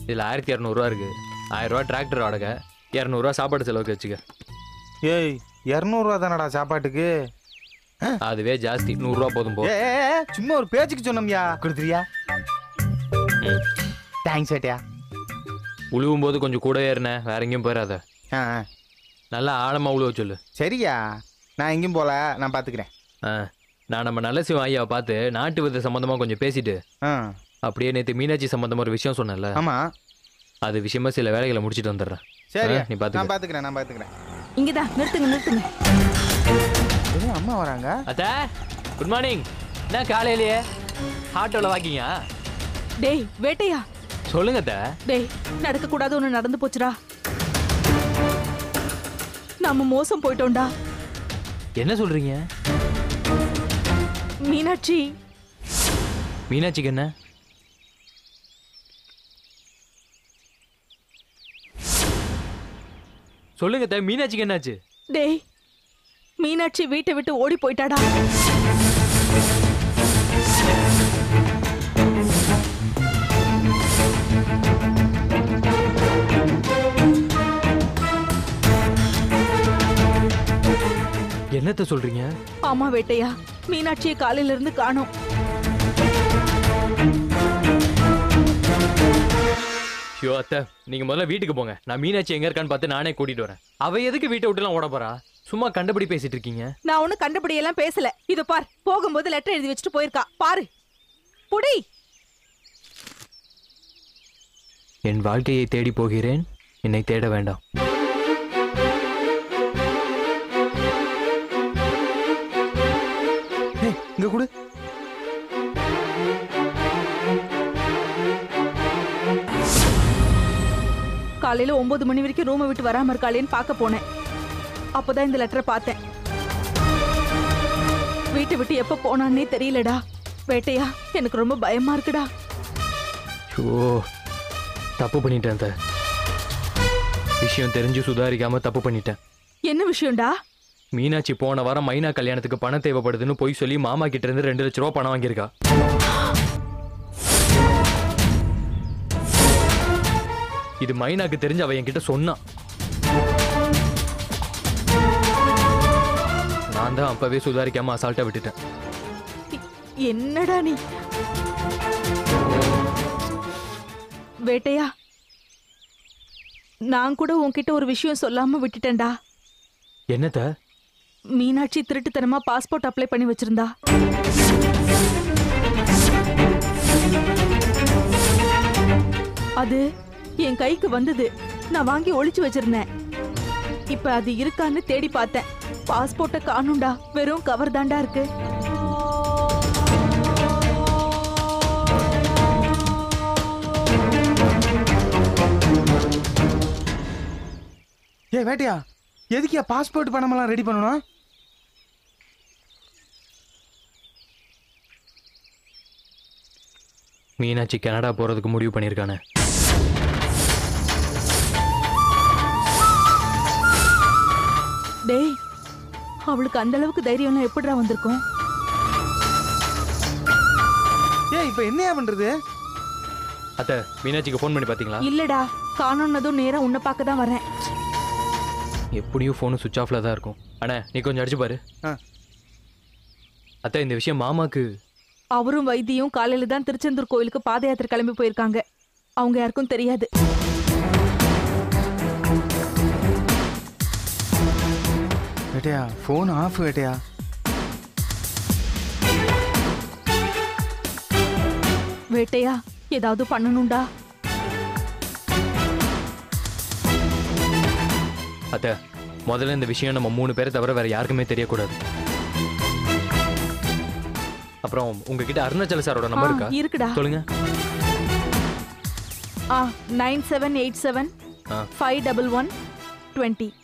இதில் ஆயிரத்தி இரநூறுவா இருக்கு ஆயிரம் ரூபா டிராக்டர் வாடகை இரநூறுவா சாப்பாடு செலவுக்கு வச்சுக்க ஏய் இரநூறுவா தானடா சாப்பாட்டுக்கு அதுவே ஜாஸ்தி நூறுரூவா போதும் போ ஏ ஏ, ஏ, சும்மா ஒரு பேச்சுக்கு சொன்னோம்யா கொடுத்துறியா ம். தேங்க்ஸ் வேட்டையா உழுவும் போது கொஞ்சம் கூட ஏறினேன் வேற எங்கேயும் போயிடாத ஆ ஆ. நல்லா ஆழமாக உழுவ சொல்லு சரியா நான் எங்கேயும் போல நான் பார்த்துக்கிறேன் ஆ நான் நம்ம நல்ல சிவம் ஐயாவை பார்த்து நாட்டு வித சம்மந்தமாக கொஞ்சம் பேசிட்டு ஆ அப்படியே நேற்று மீனாட்சி சம்மந்தமாக ஒரு விஷயம் சொன்னேன்ல ஆமாம் அது விஷயமா சில வேலைகளை முடிச்சிட்டு வந்துடுறேன் சரி ஆ, நீ பார்த்துக்க. நான் பார்த்துக்கிறேன் நான் பார்த்துக்கிறேன் இங்கதான் நிறுத்துங்க நிறுத்துங்க என்ன அம்மா வராங்க அத்தா குட் மார்னிங் என்ன காலையிலேயே ஆட்டோவில் வாக்கிங்க டேய் வேட்டையா சொல்லுங்க அத்தா டேய் நடக்க கூடாது ஒண்ணு நடந்து போச்சுடா நாம மோசம் போயிட்டோம்டா என்ன சொல்றீங்க மீனாட்சி மீனாட்சிக்கு என்ன சொல்லுங்க அத்தா மீனாட்சிக்கு என்னாச்சு டேய் மீனாட்சி வீட்டை விட்டு ஓடி போயிட்டாடா என்னத்த சொல்றீங்க ஆமா வேட்டையா மீனாட்சியை காலையில இருந்து காணோம் ஐயோ அத்தை நீங்க முதல்ல வீட்டுக்கு போங்க நான் மீனாட்சி எங்க இருக்கான்னு பார்த்து நானே கூட்டிட்டு வரேன் அவ எதுக்கு வீட்டை விட்டுலாம் ஓட போறா சும்மா கண்டபடி பேசிட்டு இருக்கீங்க நான் ஒண்ணும் கண்டபடி எல்லாம் பேசல இது பார் போகும்போது லெட்டர் எழுதி வச்சுட்டு போயிருக்கா பாரு புடி என் வாழ்க்கையை தேடி போகிறேன் என்னை தேட வேண்டாம் ஏய் இங்கே கொடு காலையில ஒன்பது மணி வரைக்கும் ரூமை விட்டு வராம இருக்காளேன்னு பார்க்க போனேன் அப்பதான் இந்த லெட்டரை பார்த்தேன் வீட்டை விட்டு எப்ப போனான்னே தெரியலடா வேட்டையா எனக்கு ரொம்ப பயமா இருக்குடா ஐயோ தப்பு பண்ணிட்டேன் அத்தை விஷயம் தெரிஞ்சு சுதாரிக்காம தப்பு பண்ணிட்டேன் என்ன விஷயம்டா மீனாட்சி போன வாரம் மைனா கல்யாணத்துக்கு பணம் தேவைப்படுதுன்னு போய் சொல்லி மாமா கிட்ட இருந்து ரெண்டு லட்ச ரூபா பணம் வாங்கியிருக்கா இது மைனாக்கு தெரிஞ்சு அவ என்கிட்ட சொன்னான் நான் தான் அப்பவே சுதாரிக்காம அசால்ட்டா விட்டுட்டேன் என்னடா நீ வேட்டையா நான் கூட உன்கிட்ட ஒரு விஷயம் சொல்லாம விட்டுட்டேன்டா என்னத்த மீனாட்சி திருட்டுத்தனமா பாஸ்போர்ட் அப்ளை பண்ணி வச்சிருந்தா அது என் கைக்கு வந்தது நான் வாங்கி ஒளிச்சு வச்சிருந்தேன் இப்ப அது இருக்கான்னு தேடி பார்த்தேன் பாஸ்போர்ட்டை காணும்டா வெறும் கவர் தாண்டா இருக்கு ஏய் வேட்டையா எதுக்கியா பாஸ்போர்ட் பணமெல்லாம் ரெடி பண்ணணும் மீனாட்சி கனடா போறதுக்கு முடிவு பண்ணியிருக்கானே டேய் அவளுக்கு அந்த அளவுக்கு தைரியம்லாம் எப்படிடா வந்திருக்கும் ஏய் இப்போ என்னையா பண்றது அத்தை மீனாட்சிக்கு ஃபோன் பண்ணி பார்த்தீங்களா இல்லடா காணோன்னதும் நேரா உன்னை பார்க்க தான் வரேன் எப்படியும் ஃபோனு சுவிச் ஆஃப்ல தான் இருக்கும் அண்ணே நீ கொஞ்சம் அடிச்சு பாரு ஆ. அத்தை இந்த விஷயம் மாமாக்கு அவரும் வைத்தியும் காலையில தான் திருச்செந்தூர் கோயிலுக்கு பாத யாத்திரை கிளம்பி போயிருக்காங்க அவங்க யாருக்கும் தெரியாது வேட்டையா ஃபோன் ஆஃப் வேட்டையா வேட்டையா ஏதாவது பண்ணணும்டா அத்தை முதல்ல இந்த விஷயம் நம்ம மூணு பேரை தவிர வேற யாருக்குமே தெரியக்கூடாது அப்புறம் உங்ககிட்ட அருணாச்சல சாரோட நம்பர் ஆ, இருக்கா இருக்குடா சொல்லுங்க ஆ நைன் செவன் எயிட் செவன் ஆ. Five double one twenty